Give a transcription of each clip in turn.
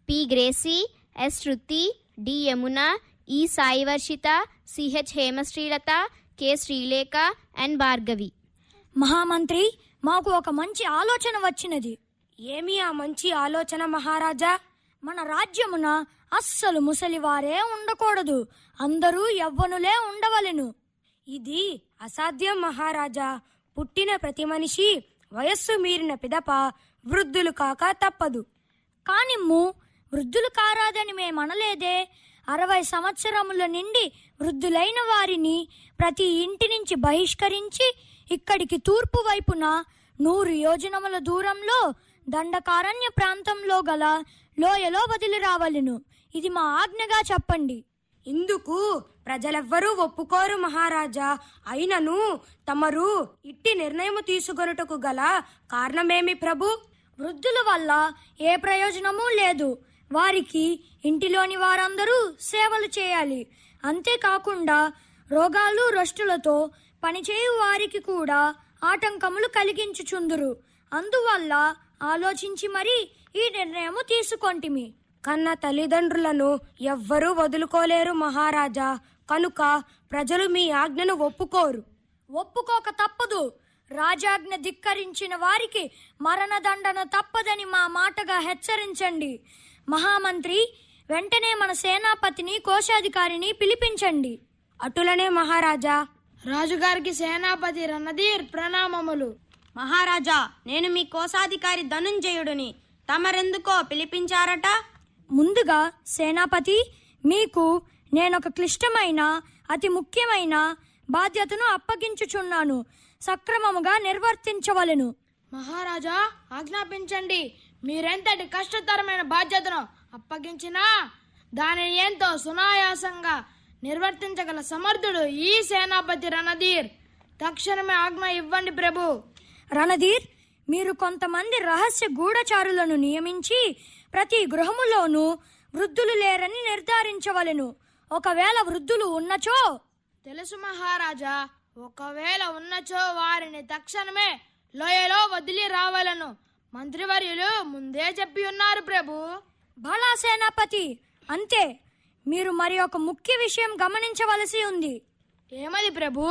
P Gracie S Shruti D Yamuna E Sai Varshitha CH Hemasrilatha K Srilekha and Bhargavi మహామంత్రి మాకు ఒక మంచి ఆలోచన వచ్చినది ఏమి ఆ మంచి ఆలోచన మహారాజా మన రాజ్యమున అస్సలు ముసలివారే ఉండకూడదు అందరూ యవ్వనులే ఉండవలెను ఇది అసాధ్యం మహారాజా పుట్టిన ప్రతి మనిషి వయస్సు మీరిన పిదప వృద్ధులు కాక తప్పదు కానిమ్ము వృద్ధులు కారాదని మేమనలేదే అరవై సంవత్సరముల నుండి వృద్ధులైన వారిని ప్రతి ఇంటి నుంచి బహిష్కరించి ఇక్కడికి తూర్పు వైపున నూరు యోజనముల దూరంలో దండకారణ్య ప్రాంతంలో గల లోయలో వదిలి రావలెను ఇది మా ఆజ్ఞగా చెప్పండి ఇందుకు ప్రజలెవ్వరూ ఒప్పుకోరు మహారాజా అయినను తమరు ఇట్టి నిర్ణయము తీసుకొనుటకు గల కారణమేమి ప్రభు వృద్ధుల వల్ల ఏ ప్రయోజనమూ లేదు వారికి ఇంటిలోని వారందరూ సేవలు చేయాలి అంతేకాకుండా రోగాలు రష్టులతో పనిచేయు వారికి కూడా ఆటంకములు కలిగించుచుందురు అందువల్ల ఆలోచించి మరీ ఈ నిర్ణయము తీసుకొంటిమి కన్న తల్లిదండ్రులను ఎవ్వరూ వదులుకోలేరు మహారాజా కనుక ప్రజలు మీ ఆజ్ఞను ఒప్పుకోరు ఒప్పుకోక తప్పదు రాజాజ్ఞ ధిక్కరించిన వారికి మరణదండన తప్పదని మా మాటగా హెచ్చరించండి మహామంత్రి వెంటనే మన సేనాపతిని కోశాధికారిని పిలిపించండి అటులనే మహారాజా రాజుగారికి సేనాపతి రణధీర్ ప్రణామములు మహారాజా నేను మీ కోశాధికారి ధనుంజయుడిని తమరెందుకో పిలిపించారట ముందుగా సేనాపతి మీకు నేనొక క్లిష్టమైన అతి ముఖ్యమైన బాధ్యతను అప్పగించుచున్నాను సక్రమముగా నిర్వర్తించవలెను మహారాజా ఆజ్ఞాపించండి మీరెంతటి కష్టతరమైన బాధ్యతను అప్పగించినా దానిని ఎంతో సునాయాసంగా నిర్వర్తించగల సమర్థుడు ఈ సేనాపతి రణధీర్ తక్షణమే ఆజ్ఞ ఇవ్వండి ప్రభు రణధీర్ మీరు కొంతమంది రహస్య గూఢచారులను నియమించి ప్రతి గృహములోనూ వృద్ధులు లేరని నిర్ధారించవలెను ఒకవేళ వృద్ధులు ఉన్నచో తెలుసు మహారాజా ఒకవేళ ఉన్నచో వారిని తక్షణమే లోయలో వదిలి రావాలను మంత్రివర్యులు ముందే చెప్పి ఉన్నారు ప్రభు భళా సేనాపతి అంతే మీరు మరి ఒక ముఖ్య విషయం గమనించవలసి ఉంది ఏమది ప్రభు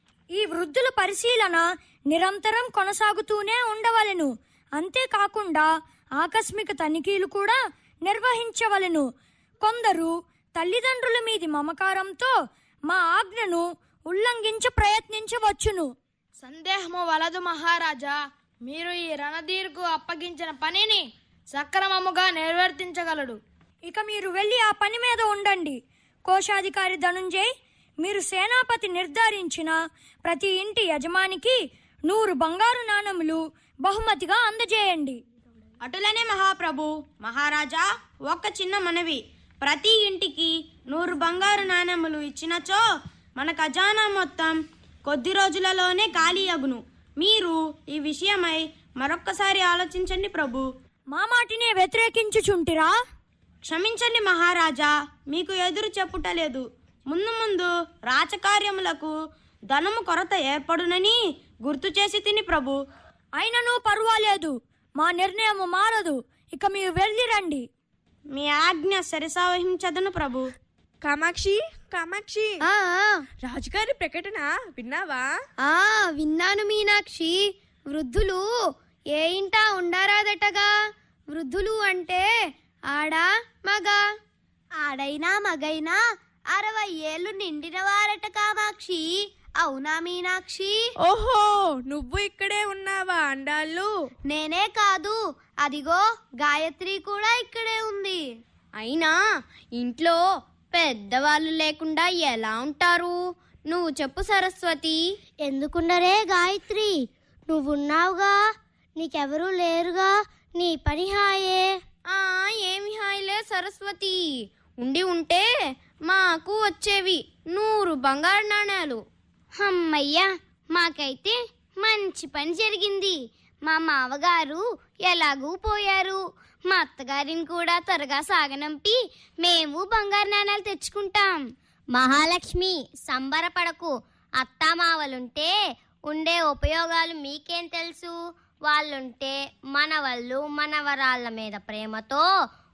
ఈ వృద్ధుల పరిశీలన నిరంతరం కొనసాగుతూనే ఉండవలెను అంతేకాకుండా ఆకస్మిక తనిఖీలు కూడా నిర్వహించవలెను కొందరు తల్లిదండ్రుల మీది మమకారంతో మా ఆజ్ఞను ఉల్లంఘించ ప్రయత్నించవచ్చును సందేహము వలదు మహారాజా మీరు ఈ రణధీర్కు అప్పగించిన పనిని సక్రమముగా నిర్వర్తించగలడు ఇక మీరు వెళ్ళి ఆ పని మీద ఉండండి కోశాధికారి ధనుంజయ్ మీరు సేనాపతి నిర్ధారించిన ప్రతి ఇంటి యజమానికి నూరు బంగారు నాణములు బహుమతిగా అందజేయండి అటులనే మహాప్రభు మహారాజా ఒక్క చిన్న మనవి ప్రతి ఇంటికి నూరు బంగారు నాణెములు ఇచ్చినచో మన ఖజానా మొత్తం కొద్ది రోజులలోనే ఖాళీ అగును మీరు ఈ విషయమై మరొక్కసారి ఆలోచించండి ప్రభు మా మాటినే వ్యతిరేకించుచుంటిరా క్షమించండి మహారాజా మీకు ఎదురు చెప్పుటలేదు ముందు ముందు రాచకార్యములకు ధనము కొరత ఏర్పడునని గుర్తు చేసి తిని ప్రభు అయినను పర్వాలేదు మా నిర్ణయము మారదు ఇక మీరు వెళ్ళి రండి మీ ఆజ్ఞ సరిసావహించదను ప్రభు కామాక్షి కామాక్షి ఆ రాజుగారి ప్రకటన విన్నావా ఆ విన్నాను మీనాక్షి వృద్ధులు ఏ ఇంటా ఉండారాదటగా వృద్ధులు అంటే ఆడా మగ ఆడైనా మగైనా అరవై ఏళ్ళు నిండిన వారట కామాక్షి అవునా మీనాక్షి ఓహో నువ్వు ఇక్కడే ఉన్నావా అండాళ్ళు నేనే కాదు అదిగో గాయత్రి కూడా ఇక్కడే ఉంది అయినా ఇంట్లో పెద్దవాళ్ళు లేకుండా ఎలా ఉంటారు నువ్వు చెప్పు సరస్వతి ఎందుకుండరే గాయత్రి నువ్వున్నావుగా నీకెవరూ లేరుగా నీ పని హాయే ఆ ఏమి హాయిలే సరస్వతి ఉండి ఉంటే మాకు వచ్చేవి నూరు బంగారు నాణాలు అమ్మయ్యా మాకైతే మంచి పని జరిగింది మా మావగారు ఎలాగూ పోయారు మా అత్తగారిని కూడా త్వరగా సాగనంపి మేము బంగారు నాణాలు తెచ్చుకుంటాం మహాలక్ష్మి సంబరపడకు అత్తామావలుంటే ఉండే ఉపయోగాలు మీకేం తెలుసు వాళ్ళుంటే మనవళ్ళు మనవరాళ్ళ మీద ప్రేమతో